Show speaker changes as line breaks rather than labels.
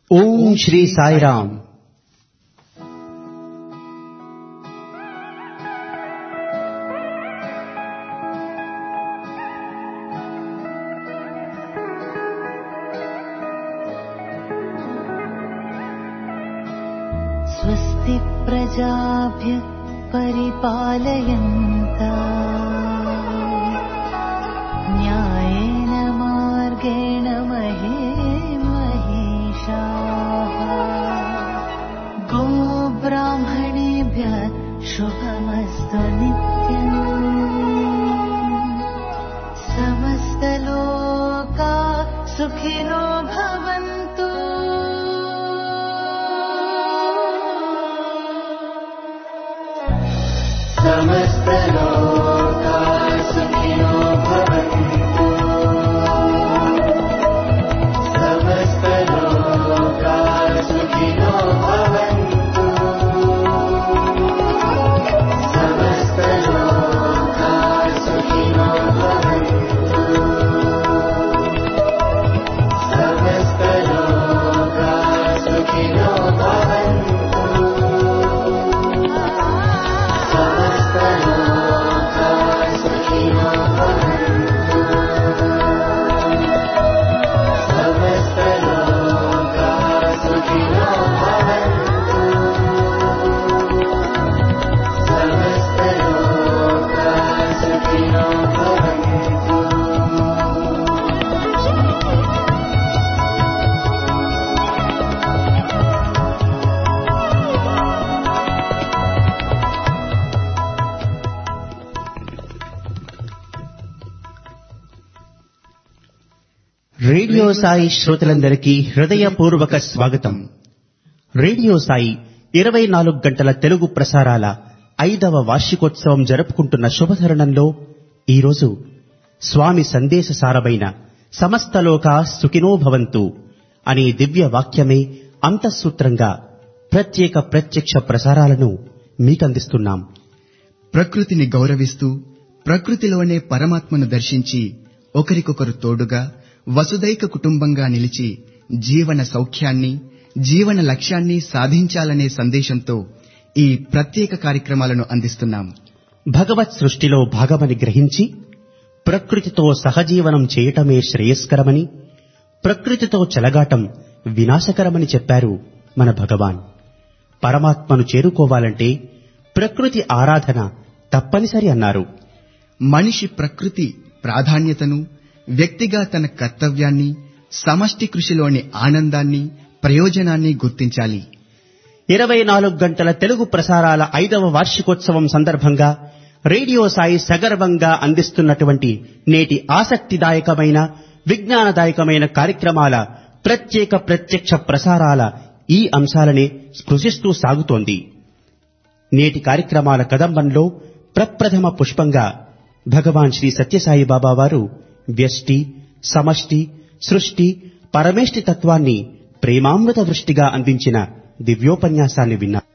ఓం శ్రీ సాయిరామ్
स्वस्ति प्रजाभ्य परिपालयन्ता न्यायेन मार्गेण महे महिषाः गोब्राह्मणेभ्यः शुभमस्तु नित्यम् समस्तलोका सुखिनो भवन्तु समस्तलोका सुखिनो भवन्तु समस्तलोका सुखिनो भवन्तु समस्तलोका सुखिनो भवन्तु समस्तलोका सुखिनो भवन्तु समस्तलोका सुखिनो भवन्तु समस्तलोका सुखिनो भवन्तु समस्तलोका सुखिनो भवन्तु
రేడియో సాయి శ్రోతలందరికీ హృదయపూర్వక స్వాగతం రేడియో సాయి ఇరవై నాలుగు గంటల తెలుగు ప్రసారాల ఐదవ వార్షికోత్సవం జరుపుకుంటున్న శుభతరుణంలో ఈరోజు స్వామి సందేశ సారమైన సమస్తలోకా సుఖినో భవంతు అనే దివ్య వాక్యమే అంతఃసూత్రంగా ప్రత్యేక ప్రత్యక్ష ప్రసారాలను మీకందిస్తున్నాం
ప్రకృతిని గౌరవిస్తూ ప్రకృతిలోనే పరమాత్మను దర్శించి ఒకరికొకరు తోడుగా వసుదైక కుటుంబంగా నిలిచి జీవన సౌఖ్యాన్ని జీవన లక్ష్యాన్ని సాధించాలనే సందేశంతో ఈ ప్రత్యేక కార్యక్రమాలను అందిస్తున్నాం
భగవత్ సృష్టిలో భాగమని గ్రహించి ప్రకృతితో సహజీవనం చేయటమే శ్రేయస్కరమని ప్రకృతితో చెలగాటం వినాశకరమని చెప్పారు మన భగవాన్ పరమాత్మను చేరుకోవాలంటే ప్రకృతి ఆరాధన తప్పనిసరి అన్నారు
మనిషి ప్రకృతి ప్రాధాన్యతను వ్యక్తిగా తన కర్తవ్యాన్ని సమష్టి కృషిలోని ఆనందాన్ని ప్రయోజనాన్ని గుర్తించాలి
ఇరవై నాలుగు గంటల తెలుగు ప్రసారాల ఐదవ వార్షికోత్సవం సందర్భంగా రేడియో సాయి సగర్వంగా అందిస్తున్నటువంటి నేటి ఆసక్తిదాయకమైన విజ్ఞానదాయకమైన కార్యక్రమాల ప్రత్యేక ప్రత్యక్ష ప్రసారాల ఈ అంశాలనే స్పృశిస్తూ సాగుతోంది నేటి కార్యక్రమాల కదంబంలో ప్రప్రథమ పుష్పంగా భగవాన్ శ్రీ సత్యసాయి బాబా వారు వ్యష్టి సమష్టి సృష్టి పరమేష్టి తత్వాన్ని ప్రేమామృత దృష్టిగా అందించిన దివ్యోపన్యాసాన్ని విన్నారు